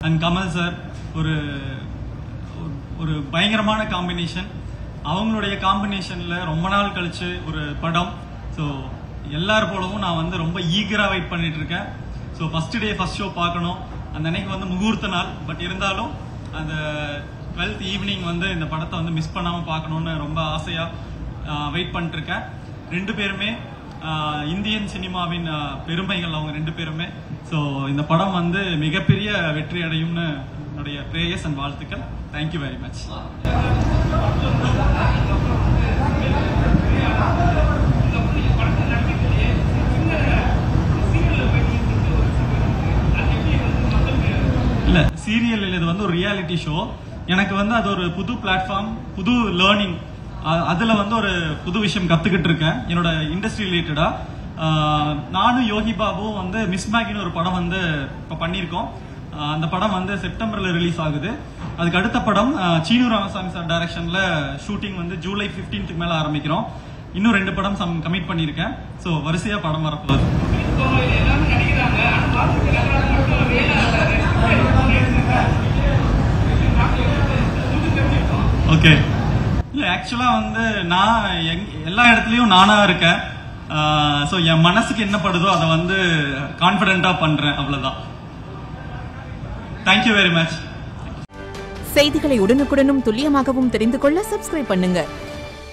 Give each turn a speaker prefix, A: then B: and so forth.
A: and Kamal sir ஒரு ஒரு- ஒரு பயங்கரமான காம்பினேஷன் அவங்களுடைய காம்பினேஷன்ல ரொம்ப நாள் கழிச்சு ஒரு படம் ஸோ எல்லார் போலவும் நான் வந்து ரொம்ப ஈகரா வெயிட் பண்ணிட்டு இருக்கேன் so first day first show பார்க்கணும் அந்த அன்னைக்கு வந்து முகூர்த்த நாள் பட் இருந்தாலும் அந்த டுவெல்த் ஈவினிங் வந்து இந்த படத்தை வந்து மிஸ் பண்ணாம பார்க்கணும்னு ரொம்ப ஆசையா வெயிட் பண்ணிட்டு இருக்கேன் ரெண்டு பேருமே ஆஹ், இந்தியன் சினிமாவின் ஆஹ், பெருமைகள் அவங்க ரெண்டு பேருமே ஸோ இந்த படம் வந்து மிகப்பெரிய வெற்றி அடையும்னு என்னுடைய பிரேயர்ஸ் அண்ட் வாழ்த்துக்கள் தேங்க்யூ வெரி மச் இல்ல சீரியல் இது வந்து ஒரு ரியாலிட்டி ஷோ எனக்கு வந்து அது ஒரு புது பிளாட்ஃபார்ம் புது லேர்னிங் அதுல வந்து ஒரு புது விஷயம் கத்துக்கிட்டு இருக்கேன் என்னோட இண்டஸ்ட்ரி ரிலேட்டடா நானும் யோகி பாபுவும் வந்து மிஸ் மேகின்னு ஒரு படம் வந்து இப்ப பண்ணியிருக்கோம் ஆஹ் அந்த படம் வந்து செப்டம்பர்ல ரிலீஸ் ஆகுது அதுக்கு அடுத்த படம் ஆஹ் சீனு ராமசாமி சார் டைரக்ஷன்ல ஷூட்டிங் வந்து ஜூலை 15th மேல ஆரம்பிக்கிறோம் இன்னும் ரெண்டு படம் சம் கமிட் பண்ணியிருக்கேன் ஸோ வரிசையா படம் வரப்போகுது ஓகே இல்ல ஆக்சுவலா வந்து நான் எங்- எல்லா இடத்துலயும் நானா இருக்கேன் ஸோ என் மனசுக்கு என்ன படுதோ அதை வந்து கான்பிடண்டா பண்றேன் அவ்வளவுதான் தேங்க்யூ வெரி மச்
B: செய்திகளை உடனுக்குடனும் துல்லியமாகவும் தெரிந்து கொள்ள சப்ஸ்கிரைப் பண்ணுங்க